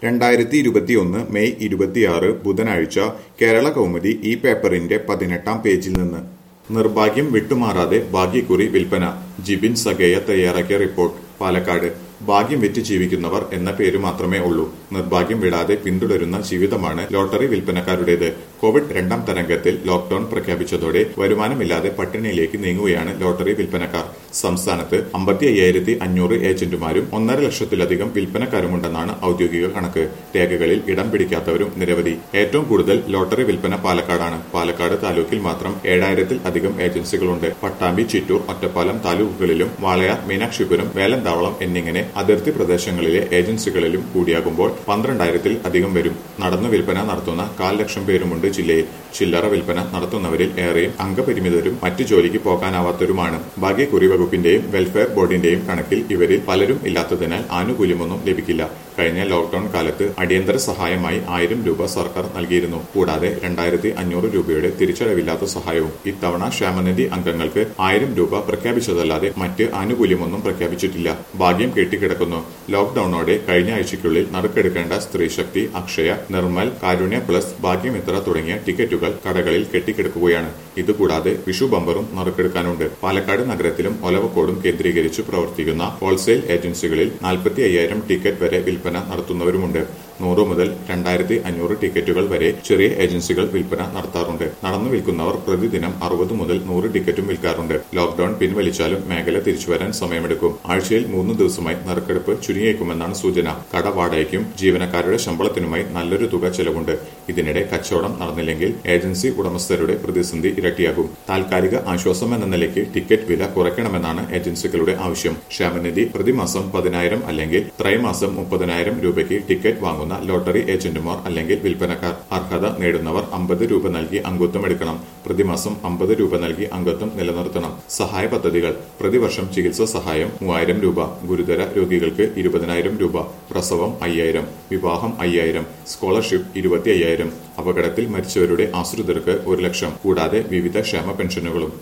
രണ്ടായിരത്തി ഇരുപത്തിയൊന്ന് മെയ് ഇരുപത്തിയാറ് ബുധനാഴ്ച കേരള കൗമുദി ഈ പേപ്പറിന്റെ പതിനെട്ടാം പേജിൽ നിന്ന് നിർഭാഗ്യം വിട്ടുമാറാതെ ഭാഗ്യക്കുറി വിൽപ്പന ജിബിൻ സഗേയ തയ്യാറാക്കിയ റിപ്പോർട്ട് പാലക്കാട് ഭാഗ്യം വിറ്റ് ജീവിക്കുന്നവർ എന്ന പേര് മാത്രമേ ഉള്ളൂ നിർഭാഗ്യം വിടാതെ പിന്തുടരുന്ന ജീവിതമാണ് ലോട്ടറി വിൽപ്പനക്കാരുടേത് കോവിഡ് രണ്ടാം തരംഗത്തിൽ ലോക്ഡൌൺ പ്രഖ്യാപിച്ചതോടെ വരുമാനമില്ലാതെ പട്ടിണിയിലേക്ക് നീങ്ങുകയാണ് ലോട്ടറി വിൽപ്പനക്കാർ സംസ്ഥാനത്ത് അമ്പത്തി അയ്യായിരത്തി അഞ്ഞൂറ് ഏജന്റുമാരും ഒന്നര ലക്ഷത്തിലധികം വിൽപ്പനക്കാരുമുണ്ടെന്നാണ് ഔദ്യോഗിക കണക്ക് രേഖകളിൽ ഇടം പിടിക്കാത്തവരും നിരവധി ഏറ്റവും കൂടുതൽ ലോട്ടറി വിൽപ്പന പാലക്കാടാണ് പാലക്കാട് താലൂക്കിൽ മാത്രം ഏഴായിരത്തിൽ അധികം ഏജൻസികളുണ്ട് പട്ടാമ്പി ചിറ്റൂർ ഒറ്റപ്പാലം താലൂക്കുകളിലും വാളയാർ മീനാക്ഷിപുരം വേലന്താവളം എന്നിങ്ങനെ അതിർത്തി പ്രദേശങ്ങളിലെ ഏജൻസികളിലും കൂടിയാകുമ്പോൾ പന്ത്രണ്ടായിരത്തിൽ അധികം വരും നടന്നു വിൽപ്പന നടത്തുന്ന കാൽ ലക്ഷം പേരുമുണ്ട് ജില്ലയിൽ ചില്ലറ വിൽപ്പന നടത്തുന്നവരിൽ ഏറെയും അംഗപരിമിതരും മറ്റു ജോലിക്ക് പോകാനാവാത്തവരുമാണ് ഭാഗ്യക്കുറി വകുപ്പിന്റെയും വെൽഫെയർ ബോർഡിന്റെയും കണക്കിൽ ഇവരിൽ പലരും ഇല്ലാത്തതിനാൽ ആനുകൂല്യമൊന്നും ലഭിക്കില്ല കഴിഞ്ഞ ലോക്ഡൌൺ കാലത്ത് അടിയന്തര സഹായമായി ആയിരം രൂപ സർക്കാർ നൽകിയിരുന്നു കൂടാതെ രണ്ടായിരത്തി അഞ്ഞൂറ് രൂപയുടെ തിരിച്ചടവില്ലാത്ത സഹായവും ഇത്തവണ ക്ഷേമനിധി അംഗങ്ങൾക്ക് ആയിരം രൂപ പ്രഖ്യാപിച്ചതല്ലാതെ മറ്റ് ആനുകൂല്യമൊന്നും പ്രഖ്യാപിച്ചിട്ടില്ല ഭാഗ്യം കെട്ടിക്കിടക്കുന്നു ലോക്ഡൌണോടെ കഴിഞ്ഞ ആഴ്ചയ്ക്കുള്ളിൽ നറുക്കെടുക്കേണ്ട സ്ത്രീശക്തി അക്ഷയ നിർമ്മൽ കാരുണ്യ പ്ലസ് ഭാഗ്യമിത്ര തുടങ്ങിയ ടിക്കറ്റുകൾ കടകളിൽ കെട്ടിക്കിടക്കുകയാണ് ഇതുകൂടാതെ വിഷു ബമ്പറും നറുക്കെടുക്കാനുണ്ട് പാലക്കാട് നഗരത്തിലും ഒലവക്കോടും കേന്ദ്രീകരിച്ച് പ്രവർത്തിക്കുന്ന ഹോൾസെയിൽ ഏജൻസികളിൽ നാൽപ്പത്തി അയ്യായിരം ടിക്കറ്റ് വരെ വിൽപ്പന നടത്തുന്നവരുമുണ്ട് നൂറ് മുതൽ രണ്ടായിരത്തി അഞ്ഞൂറ് ടിക്കറ്റുകൾ വരെ ചെറിയ ഏജൻസികൾ വിൽപ്പന നടത്താറുണ്ട് നടന്നു വിൽക്കുന്നവർ പ്രതിദിനം അറുപത് മുതൽ നൂറ് ടിക്കറ്റും വിൽക്കാറുണ്ട് ലോക്ഡൌൺ പിൻവലിച്ചാലും മേഖല തിരിച്ചുവരാൻ സമയമെടുക്കും ആഴ്ചയിൽ മൂന്ന് ദിവസമായി നറുക്കെടുപ്പ് ചുരുങ്ങിയേക്കുമെന്നാണ് സൂചന കട വാടകയ്ക്കും ജീവനക്കാരുടെ ശമ്പളത്തിനുമായി നല്ലൊരു തുക ചെലവുണ്ട് ഇതിനിടെ കച്ചവടം നടന്നില്ലെങ്കിൽ ഏജൻസി ഉടമസ്ഥരുടെ പ്രതിസന്ധി ഇരട്ടിയാകും താൽക്കാലിക ആശ്വാസം എന്ന നിലയ്ക്ക് ടിക്കറ്റ് വില കുറയ്ക്കണമെന്നാണ് ഏജൻസികളുടെ ആവശ്യം ക്ഷേമനിധി പ്രതിമാസം പതിനായിരം അല്ലെങ്കിൽ ത്രൈമാസം മുപ്പതിനായിരം രൂപയ്ക്ക് ടിക്കറ്റ് വാങ്ങുന്ന ലോട്ടറി ഏജന്റുമാർ അല്ലെങ്കിൽ വിൽപ്പനക്കാർ അർഹത നേടുന്നവർ അമ്പത് രൂപ നൽകി അംഗത്വം എടുക്കണം പ്രതിമാസം അമ്പത് രൂപ നൽകി അംഗത്വം നിലനിർത്തണം സഹായ പദ്ധതികൾ പ്രതിവർഷം ചികിത്സാ സഹായം മൂവായിരം രൂപ ഗുരുതര രോഗികൾക്ക് ഇരുപതിനായിരം രൂപ പ്രസവം അയ്യായിരം വിവാഹം അയ്യായിരം സ്കോളർഷിപ്പ് ഇരുപത്തി അയ്യായിരം അപകടത്തിൽ മരിച്ചവരുടെ ആശ്രിതർക്ക് ഒരു ലക്ഷം കൂടാതെ വിവിധ ക്ഷേമ പെൻഷനുകളും